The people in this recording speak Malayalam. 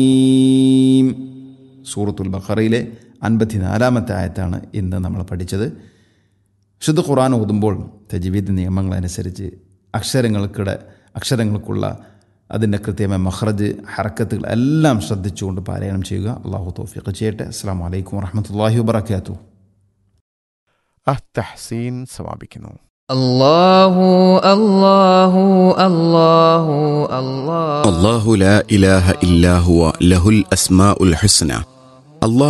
ഈം. സൂറത്തുൽ ബഖറയിലെ അൻപത്തിനാലാമത്തെ ആയത്താണ് ഇന്ന് നമ്മൾ പഠിച്ചത് ശുദ്ധ ഖുർആൻ ഓതുമ്പോൾ തജ്വീദ് നിയമങ്ങളനുസരിച്ച് അക്ഷരങ്ങൾക്കിടെ അക്ഷരങ്ങൾക്കുള്ള അതിൻ്റെ കൃത്യമായ മഹ്റജ് ഹറക്കത്തുകൾ എല്ലാം ശ്രദ്ധിച്ചുകൊണ്ട് പാരായണം ചെയ്യുക അള്ളാഹു തോഫിക്ക് ചെയ്യട്ടെ അസ്സാം വലൈക്കും വർഹമത്തല്ലാഹി വബർക്കാത്തു അത്തഹസീൻ സമാപിക്കുന്നു الله الله الله الله الله لا إله إلا هو له الأسماء الحسنى الله